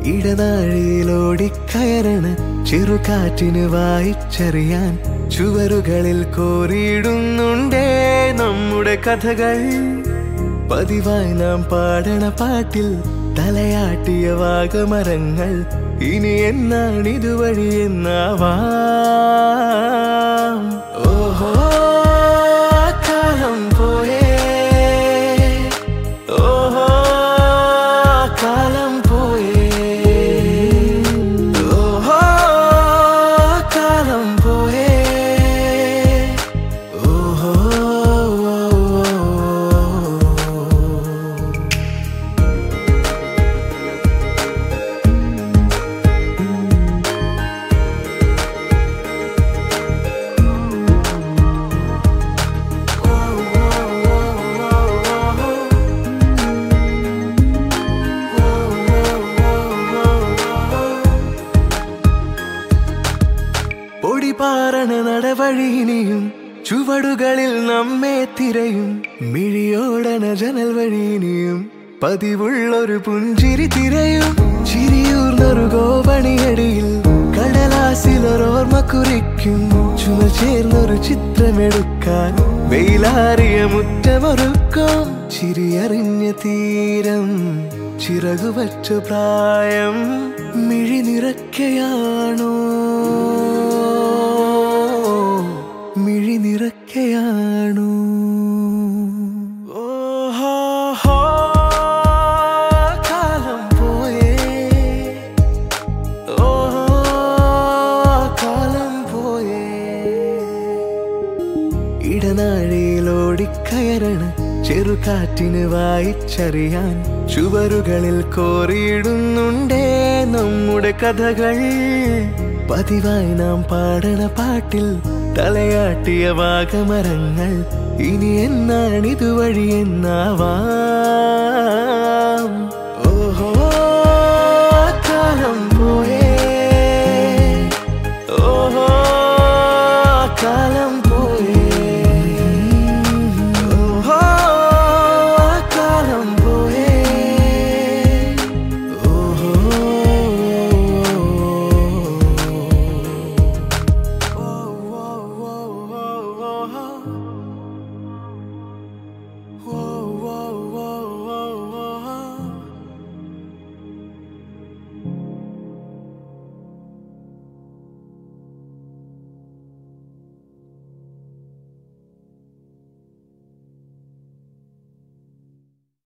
ഇടനാഴിയിലോടിക്കയറണ് ചെറുകാറ്റിന് വായിച്ചറിയാൻ ചുവരുകളിൽ കോറിയിടുന്നുണ്ടേ നമ്മുടെ കഥകൾ പതിവായി നാം പാടണ പാട്ടിൽ തലയാട്ടിയ വാഗമരങ്ങൾ ഇനി എന്നാണിതുവഴി എന്നാവാം ഓഹോ കാലം പോയേ ഓഹോ കാലം പോയേ ഓഹോ കാലം പോയേ ഓഹോ പൊടിപാറണ നടവഴിയിനിയും ചുവടുകളിൽ നമ്മെ തിരയും മിഴിയോടണ ജനൽ വഴിയിനിയും പതിവുള്ളൊരു പുഞ്ചിരി തിരയും ചിരിയൂർന്നൊരു ഗോപണിയടിയിൽ കടലാസിലൊരോർമ്മ കുറിക്കും ചുമൽ ചേർന്നൊരു ചിത്രമെടുക്കാൻ വെയിലാറിയ മുറ്റമൊരുക്കും ചിരിയറിഞ്ഞ തീരം ചിറകുവച്ച പ്രായം മിഴി നിറയ്ക്കയാണോ മിഴി നിറയ്ക്കയാണോ ഓഹോ ഹോ, കാലം പോയേ ഓഹോ കാലം പോയേ ഇടനാഴിയിലോടിക്കയറണ് ചെറുകാറ്റിന് വായിച്ചറിയാൻ ചുവരുകളിൽ കോറിയിടുന്നുണ്ടേ നമ്മുടെ കഥകൾ പതിവായി നാം പാടണ പാട്ടിൽ തലയാട്ടിയ വാഗമരങ്ങൾ ഇനി എന്നാണിതുവഴി എന്നാവാം